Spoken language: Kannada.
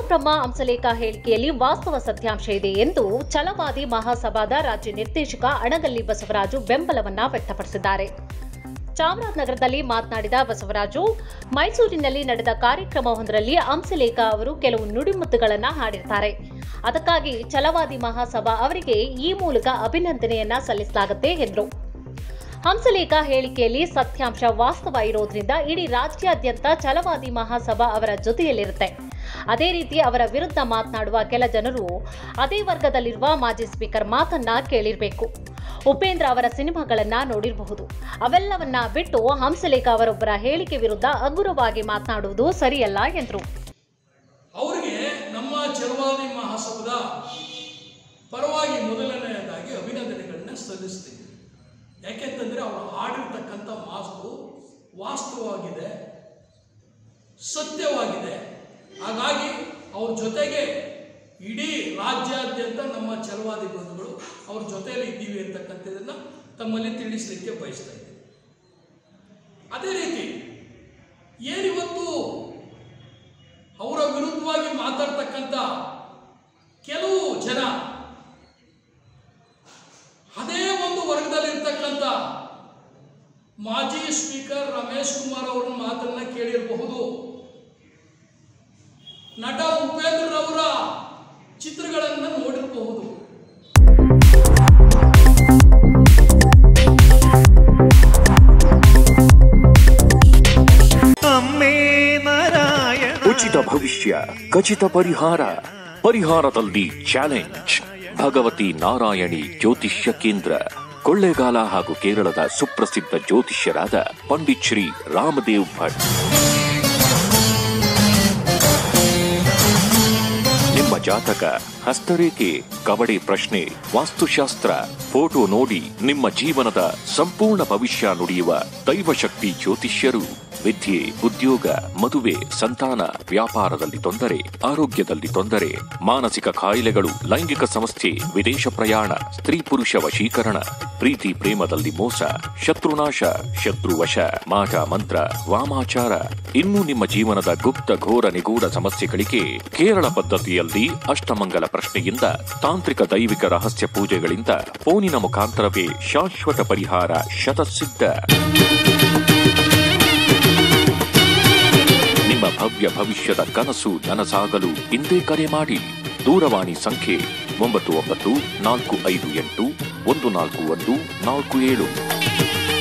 ಪರಬ್ರಹ್ಮ ಹಂಸಲೇಖ ಹೇಳಿಕೆಯಲ್ಲಿ ವಾಸ್ತವ ಸತ್ಯಾಂಶ ಇದೆ ಎಂದು ಛಲವಾದಿ ಮಹಾಸಭಾದ ರಾಜ್ಯ ನಿರ್ದೇಶಕ ಅಣಗಲ್ಲಿ ಬಸವರಾಜು ಬೆಂಬಲವನ್ನ ವ್ಯಕ್ತಪಡಿಸಿದ್ದಾರೆ ಚಾಮರಾಜನಗರದಲ್ಲಿ ಮಾತನಾಡಿದ ಬಸವರಾಜು ಮೈಸೂರಿನಲ್ಲಿ ನಡೆದ ಕಾರ್ಯಕ್ರಮವೊಂದರಲ್ಲಿ ಹಂಸಲೇಖ ಅವರು ಕೆಲವು ನುಡಿಮುತ್ತುಗಳನ್ನು ಹಾಡಿರ್ತಾರೆ ಅದಕ್ಕಾಗಿ ಛಲವಾದಿ ಮಹಾಸಭಾ ಅವರಿಗೆ ಈ ಮೂಲಕ ಅಭಿನಂದನೆಯನ್ನ ಸಲ್ಲಿಸಲಾಗುತ್ತೆ ಎಂದರು ಹಂಸಲೇಖ ಹೇಳಿಕೆಯಲ್ಲಿ ಸತ್ಯಾಂಶ ವಾಸ್ತವ ಇರೋದ್ರಿಂದ ಇಡೀ ರಾಜ್ಯಾದ್ಯಂತ ಛಲವಾದಿ ಮಹಾಸಭಾ ಅವರ ಜೊತೆಯಲ್ಲಿರುತ್ತೆ ಅದೇ ರೀತಿ ಅವರ ವಿರುದ್ಧ ಮಾತನಾಡುವ ಕೆಲ ಜನರು ಅದೇ ವರ್ಗದಲ್ಲಿರುವ ಮಾಜಿ ಸ್ಪೀಕರ್ ಮಾತನ್ನ ಕೇಳಿರಬೇಕು ಉಪೇಂದ್ರ ಅವರ ಸಿನಿಮಾಗಳನ್ನ ನೋಡಿರಬಹುದು ಅವೆಲ್ಲವನ್ನ ಬಿಟ್ಟು ಹಂಸಲೇಖ ಅವರೊಬ್ಬರ ಹೇಳಿಕೆ ವಿರುದ್ಧ ಹಗುರವಾಗಿ ಮಾತನಾಡುವುದು ಸರಿಯಲ್ಲ ಎಂದರು ಅವರಿಗೆ ನಮ್ಮ ಚಲವಾದಿ ಮಹಾಸಭದ ಪರವಾಗಿ ಮೊದಲನೆಯದಾಗಿ ಅಭಿನಂದನೆಗಳನ್ನ ಸಲ್ಲಿಸ್ತೀವಿ ಯಾಕೆಂತಂದರೆ ಅವರು ಆಡಿರ್ತಕ್ಕಂಥ ಮಾತು ವಾಸ್ತವವಾಗಿದೆ ಸತ್ಯವಾಗಿದೆ ಹಾಗಾಗಿ ಅವ್ರ ಜೊತೆಗೆ ಇಡೀ ರಾಜ್ಯಾದ್ಯಂತ ನಮ್ಮ ಚಲವಾದಿ ಬಂಧುಗಳು ಅವ್ರ ಜೊತೆಯಲ್ಲಿ ಇದ್ದೀವಿ ಅಂತಕ್ಕಂಥದ್ದನ್ನು ತಮ್ಮಲ್ಲಿ ತಿಳಿಸಲಿಕ್ಕೆ ಬಯಸ್ತಾ ಇದ್ದೀವಿ ಅದೇ ರೀತಿ ಏನಿವತ್ತು ಅವರ ವಿರುದ್ಧವಾಗಿ ಮಾತಾಡ್ತಕ್ಕಂಥ ಕೆಲವು ಜನ ಅದೇ ಒಂದು ವರ್ಗದಲ್ಲಿರ್ತಕ್ಕಂಥ ಮಾಜಿ ಸ್ಪೀಕರ್ ರಮೇಶ್ ಕುಮಾರ್ ಅವರ ಮಾತನ್ನ ಕೇಳಿರಬಹುದು ನಟ ಉಪೇಂದ್ರ ಅವರ ಚಿತ್ರಗಳನ್ನು ನೋಡಿರಬಹುದು ಅಮ್ಮೇ ನಾರಾಯಣ ಉಚಿತ ಭವಿಷ್ಯ ಖಚಿತ ಪರಿಹಾರ ಪರಿಹಾರದಲ್ಲಿ ಚಾಲೆಂಜ್ ಭಗವತಿ ನಾರಾಯಣಿ ಜ್ಯೋತಿಷ್ಯ ಕೇಂದ್ರ ಕೊಳ್ಳೇಗಾಲ ಹಾಗೂ ಕೇರಳದ ಸುಪ್ರಸಿದ್ಧ ಜ್ಯೋತಿಷ್ಯರಾದ ಪಂಡಿತ್ ಶ್ರೀ ರಾಮದೇವ್ ಭಟ್ ನಿಮ್ಮ ಜಾತಕ ಹಸ್ತರೇಖೆ ಕಬಡ್ಡಿ ಪ್ರಶ್ನೆ ವಾಸ್ತುಶಾಸ್ತ್ರ ಫೋಟೋ ನೋಡಿ ನಿಮ್ಮ ಜೀವನದ ಸಂಪೂರ್ಣ ಭವಿಷ್ಯ ನುಡಿಯುವ ದೈವಶಕ್ತಿ ಜ್ಯೋತಿಷ್ಯರು ವಿದ್ಯೆ ಉದ್ಯೋಗ ಮದುವೆ ಸಂತಾನ ವ್ಯಾಪಾರದಲ್ಲಿ ತೊಂದರೆ ಆರೋಗ್ಯದಲ್ಲಿ ತೊಂದರೆ ಮಾನಸಿಕ ಕಾಯಿಲೆಗಳು ಲೈಂಗಿಕ ಸಮಸ್ಯೆ ವಿದೇಶ ಪ್ರಯಾಣ ಸ್ತ್ರೀ ಪುರುಷ ವಶೀಕರಣ ಪ್ರೀತಿ ಪ್ರೇಮದಲ್ಲಿ ಮೋಸ ಶತ್ರುನಾಶ ಶತ್ರುವಶ ಮಾಟ ಮಂತ್ರ ವಾಮಾಚಾರ ಇನ್ನು ನಿಮ್ಮ ಜೀವನದ ಗುಪ್ತ ಘೋರ ನಿಗೂಢ ಸಮಸ್ಯೆಗಳಿಗೆ ಕೇರಳ ಪದ್ಧತಿಯಲ್ಲಿ ಅಷ್ಟಮಂಗಲ ಪ್ರಶ್ನೆಯಿಂದ ತಾಂತ್ರಿಕ ದೈವಿಕ ರಹಸ್ಯ ಪೂಜೆಗಳಿಂದ ಫೋನಿನ ಮುಖಾಂತರವೇ ಶಾಶ್ವತ ಪರಿಹಾರ ಶತಸಿದ್ಧ ನಿಮ್ಮ ಭವ್ಯ ಭವಿಷ್ಯದ ಕನಸು ನನಸಾಗಲು ಇಂದೇ ಕರೆ ಮಾಡಿ ದೂರವಾಣಿ ಸಂಖ್ಯೆ ಒಂಬತ್ತು ಒಂಬತ್ತು ನಾಲ್ಕು ಐದು ಎಂಟು ಒಂದು ನಾಲ್ಕು ಒಂದು ನಾಲ್ಕು ಏಳು